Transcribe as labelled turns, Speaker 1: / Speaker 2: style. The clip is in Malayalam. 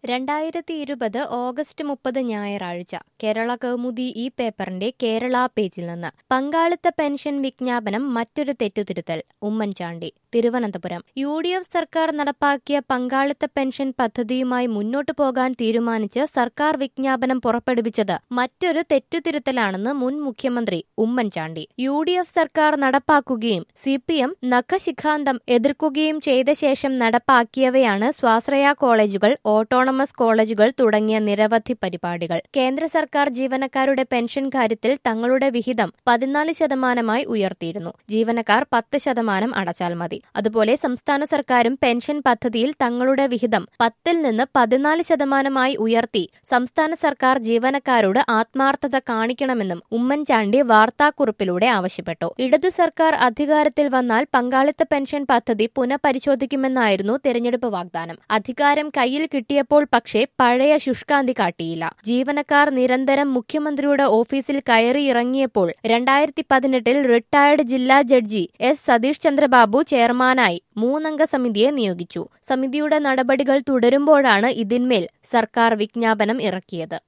Speaker 1: രണ്ടായിരത്തി ഇരുപത് ഓഗസ്റ്റ് മുപ്പത് ഞായറാഴ്ച കേരള കൗമുദി ഈ പേപ്പറിന്റെ കേരള പേജിൽ നിന്ന് പങ്കാളിത്ത പെൻഷൻ വിജ്ഞാപനം മറ്റൊരു തെറ്റുതിരുത്തൽ Oommen Chandy Thiruvananthapuram U D F സർക്കാർ നടപ്പാക്കിയ പങ്കാളിത്ത പെൻഷൻ പദ്ധതിയുമായി മുന്നോട്ടു പോകാൻ തീരുമാനിച്ച് സർക്കാർ വിജ്ഞാപനം പുറപ്പെടുവിച്ചത് മറ്റൊരു തെറ്റുതിരുത്തലാണെന്ന് മുൻ മുഖ്യമന്ത്രി ഉമ്മൻചാണ്ടി യു ഡി എഫ് സർക്കാർ നടപ്പാക്കുകയും സി പി എം നഖശിഖാന്തം എതിർക്കുകയും ചെയ്ത ശേഷം നടപ്പാക്കിയവയാണ് സ്വാശ്രയ കോളേജുകൾ ഓട്ടോണമസ് കോളേജുകൾ തുടങ്ങിയ നിരവധി പരിപാടികൾ കേന്ദ്ര സർക്കാർ ജീവനക്കാരുടെ പെൻഷൻ കാര്യത്തിൽ തങ്ങളുടെ വിഹിതം പതിനാല് ശതമാനമായി ഉയർത്തിയിരുന്നു ജീവനക്കാർ പത്ത് ശതമാനം അടച്ചാൽ മതി അതുപോലെ സംസ്ഥാന സർക്കാരും പെൻഷൻ പദ്ധതിയിൽ തങ്ങളുടെ വിഹിതം പത്തിൽ നിന്ന് പതിനാല് ശതമാനമായി ഉയർത്തി സംസ്ഥാന സർക്കാർ ജീവനക്കാരോട് ആത്മാർത്ഥത കാണിക്കണമെന്നും ഉമ്മൻചാണ്ടി വാർത്താക്കുറിപ്പിലൂടെ ആവശ്യപ്പെട്ടു ഇടതു സർക്കാർ അധികാരത്തിൽ വന്നാൽ പങ്കാളിത്ത പെൻഷൻ പദ്ധതി പുനഃപരിശോധിക്കുമെന്നായിരുന്നു തെരഞ്ഞെടുപ്പ് വാഗ്ദാനം അധികാരം കയ്യിൽ കിട്ടിയപ്പോൾ പക്ഷേ പഴയ ശുഷ്കാന്തി കാട്ടിയില്ല ജീവനക്കാർ നിരന്തരം മുഖ്യമന്ത്രിയുടെ ഓഫീസിൽ കയറിയിറങ്ങിയപ്പോൾ രണ്ടായിരത്തി പതിനെട്ടിൽ റിട്ടയർഡ് ജില്ലാ ജഡ്ജി എസ് സതീഷ് ചന്ദ്രബാബു ചെയർമാനായി മൂന്നംഗ സമിതിയെ നിയോഗിച്ചു സമിതിയുടെ നടപടികൾ തുടരുമ്പോഴാണ് ഇതിന്മേൽ സർക്കാർ വിജ്ഞാപനം ഇറക്കിയത്